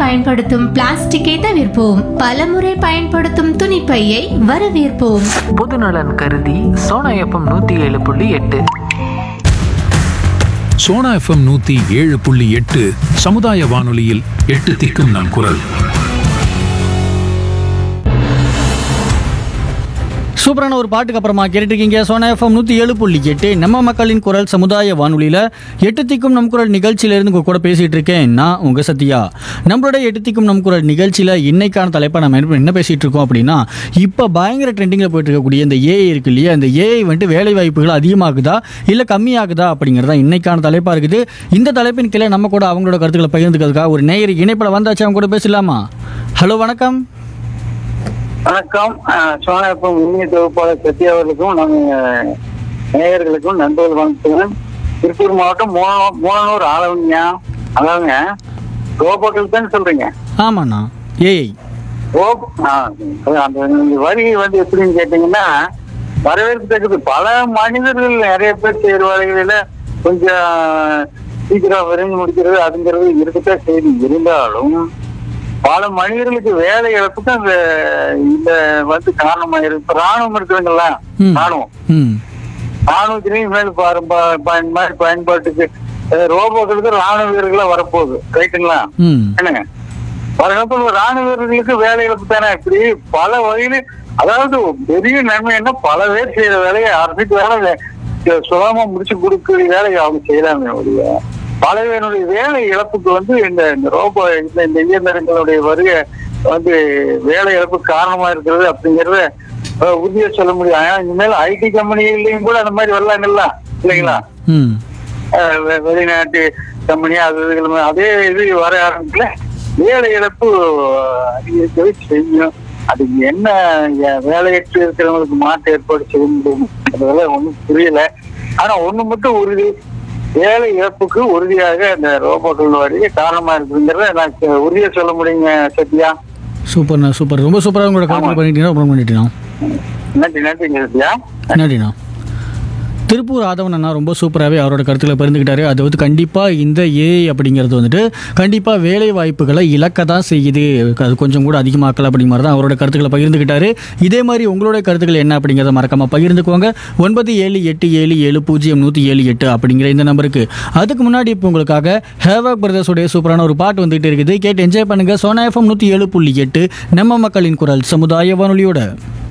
பயன்படுத்தும் பிளாஸ்டிக்கை தவிர்ப்போம் பலமுறை பயன்படுத்தும் துணிப்பையை வரவேற்போம் பொதுநலன் கருதி சோனா எஃப்எம் நூற்றி ஏழு புள்ளி எட்டு சோனா எஃப்எம் நூத்தி ஏழு புள்ளி எட்டு சமுதாய வானொலியில் எட்டு திக்கும் நம் குரல் சூப்பரான ஒரு பாட்டுக்கு அப்புறமா கேட்டுருக்கீங்க சோனா எஃப்எம் நூற்றி ஏழு புள்ளி எட்டு நம்ம மக்களின் குரல் சமுதாய வானொலியில் எட்டு திக்கும் நம் குரல் நிகழ்ச்சியிலேருந்து உங்கள் கூட பேசிகிட்டு இருக்கேன் நான் உங்கள் சத்யா நம்மளோட எட்டு திக்கும் நம் குரல் நிகழ்ச்சியில் இன்னைக்கான தலைப்பை நம்ம என்ன என்ன பேசிகிட்டு இருக்கோம் அப்படின்னா இப்போ பயங்கர ட்ரெண்டிங்கில் போயிட்டு இருக்கக்கூடிய இந்த ஏஐ இருக்கு இல்லையா இந்த ஏஐ வந்துட்டு வேலை வாய்ப்புகள் அதிகமாகுதா இல்லை கம்மியாகுதா அப்படிங்கிறது தான் இன்னைக்கான தலைப்பாக இருக்குது இந்த தலைப்பின் கீழே நம்ம கூட அவங்களோட கருத்துக்களை பகிர்ந்துக்கிறதுக்காக ஒரு நேயர் இணைப்பில் வந்தாச்சு அவங்க கூட பேசலாமா ஹலோ வணக்கம் வணக்கம் அஹ், சோனா இப்போ இந்திய தொகுப்பாளர் சத்யா அவர்களுக்கும் நம்ம நேயர்களுக்கும் நண்பர்கள் வணக்கம் திருப்பூர் மாவட்டம் மூண- மூலனூர் ஆளவங்க அதாவதுங்க ரோபோட்டில் தான் சொல்றீங்க ஆமாண்ணா ஏஐ ஓ ஆ, அந்த இந்த வரி வந்து எப்படின்னு கேட்டீங்கன்னா வரவேற்கத்தக்கது பல மனிதர்கள் நிறைய பேர் செய்யற வேலைகளில கொஞ்சம் சீக்கிரம் விரைந்து முடிக்கிறது அதுங்கிறது இருக்கத்தான் செய்தி இருந்தாலும் பல மனிதர்களுக்கு வேலை இழப்புக்கு அந்த இந்த வந்து காரணமா இருக்கு இப்ப ராணுவம் இருக்குதுங்களா ம். ராணுவம் ம் ராணுவத்திலையும் மேல் பாரு- ப- பயன் மாதிரி பயன்பாட்டுக்கு அஹ், ரோபோக்களுக்கு ராணுவ வீரர்களா வரப்போகுது ரைட்டுங்களா ம் என்னங்க வரப்போ ராணுவ வீரர்களுக்கு வேலை இழப்பு தானே இப்படி பல வகையில அதாவது பெரிய நன்மை என்ன பல பேர் செய்யற வேலையை அரசுக்கு வேலை வே- சுலபமா முடிச்சு கொடுக்கிற வேலையை அவங்க செய்யறாங்க ஒழிய பல பேருடைய வேலை இழப்புக்கு வந்து இந்த இந்த ரோபோ இந்த இந்த இயந்திரங்களுடைய வருகை வந்து வேலை இழப்பு காரணமா இருக்கிறது அப்படிங்கறத அஹ், உறுதியா சொல்ல முடியும் ஆனா இனிமேல் ஐடி கம்பெனிலையும் கூட அந்த மாதிரி வரலாங்கல்ல இல்லைங்களா ம் அஹ் வெ- வெளிநாட்டு கம்பெனி அது இதுகள் மா- அதே இது வர ஆரம்பிக்கல வேலை இழப்பு அதிகரிக்கவே செய்யும் அதுக்கு என்ன எ- வேலையற்று இருக்கிறவங்களுக்கு மாற்று ஏற்பாடு செய்ய முடியும் அதெல்லாம் ஒண்ணும் புரியல ஆனா ஒண்ணு மட்டும் உறுதி வேலை இழப்புக்கு உறுதியாக இந்த ரோபோட்கள் வருகை காரணமா இருக்குங்கிறத நான் ச- உறுதியா சொல்ல முடியுங்க சத்யா சூப்பர்ண்ணா சூப்பர் ரொம்ப சூப்பராக உங்களோட கருத்து பண்ணிட்டீங்கன்னா ரொம்ப பண்ணிட்டீங்க நன்றி நன்றிங்க சத்யா நன்றிண்ணா திருப்பூர் ஆதவன் அண்ணா ரொம்ப சூப்பராகவே அவரோட கருத்துக்களை பகிர்ந்துக்கிட்டாரு அது வந்து கண்டிப்பாக இந்த ஏஐ அப்படிங்கிறது வந்துட்டு கண்டிப்பாக வேலை வாய்ப்புகளை இழக்க தான் செய்யுது அது கொஞ்சம் கூட அதிகமாக்கல அப்படிங்கிற மாதிரி தான் அவரோட கருத்துக்களை பகிர்ந்துக்கிட்டாரு இதே மாதிரி உங்களோட கருத்துக்கள் என்ன அப்படிங்கிறத மறக்காம பகிர்ந்துக்கோங்க ஒன்பது ஏழு எட்டு ஏழு ஏழு பூஜ்ஜியம் நூற்றி ஏழு எட்டு அப்படிங்கிற இந்த நம்பருக்கு அதுக்கு முன்னாடி இப்போ உங்களுக்காக ஹேவாக் பிரதர்ஸோடைய சூப்பரான ஒரு பாட்டு வந்துகிட்டு இருக்குது கேட்டு என்ஜாய் பண்ணுங்க சோனா எஃப்எம் நூற்றி ஏழு புள்ளி எட்டு நம்ம மக்களின் குரல் சமுதாய வானொலியோட